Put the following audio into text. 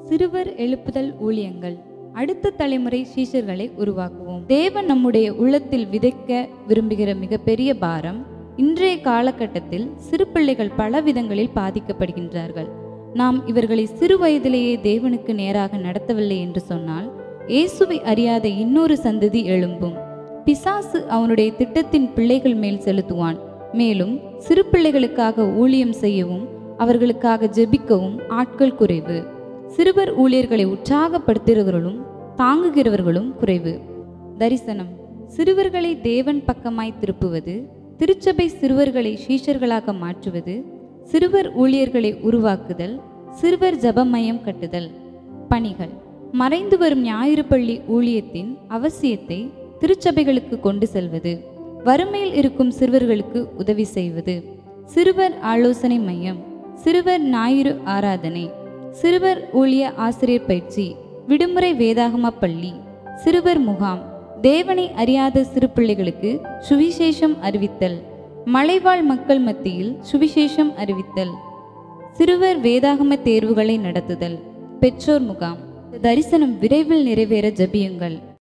சிறுவர் எழுப்புதல் ஊழியங்கள் அடுத்த தலைமுறை சீஷர்களை உருவாக்குவோம் தேவன் நம்முடைய உள்ளத்தில் விதைக்க விரும்புகிற மிகப்பெரிய பாரம் இன்றைய காலகட்டத்தில் சிறு பிள்ளைகள் பல விதங்களில் பாதிக்கப்படுகின்றார்கள் நாம் இவர்களை சிறு வயதிலேயே தேவனுக்கு நேராக நடத்தவில்லை என்று சொன்னால் இயேசுவை அறியாத இன்னொரு சந்ததி எழும்பும் பிசாசு அவனுடைய திட்டத்தின் பிள்ளைகள் மேல் செலுத்துவான் மேலும் சிறு பிள்ளைகளுக்காக ஊழியம் செய்யவும் அவர்களுக்காக ஜெபிக்கவும் ஆட்கள் குறைவு சிறுவர் ஊழியர்களை உற்சாகப்படுத்துகிறவர்களும் தாங்குகிறவர்களும் குறைவு தரிசனம் சிறுவர்களை தேவன் பக்கமாய் திருப்புவது திருச்சபை சிறுவர்களை சீஷர்களாக மாற்றுவது சிறுவர் ஊழியர்களை உருவாக்குதல் சிறுவர் ஜபமயம் கட்டுதல் பணிகள் மறைந்து வரும் ஞாயிறு பள்ளி ஊழியத்தின் அவசியத்தை திருச்சபைகளுக்கு கொண்டு செல்வது வறுமையில் இருக்கும் சிறுவர்களுக்கு உதவி செய்வது சிறுவர் ஆலோசனை மையம் சிறுவர் ஞாயிறு ஆராதனை சிறுவர் ஊழிய ஆசிரியர் பயிற்சி விடுமுறை வேதாகம பள்ளி சிறுவர் முகாம் தேவனை அறியாத சிறு பிள்ளைகளுக்கு சுவிசேஷம் அறிவித்தல் மலைவாழ் மக்கள் மத்தியில் சுவிசேஷம் அறிவித்தல் சிறுவர் வேதாகம தேர்வுகளை நடத்துதல் பெற்றோர் முகாம் தரிசனம் விரைவில் நிறைவேற ஜெபியுங்கள்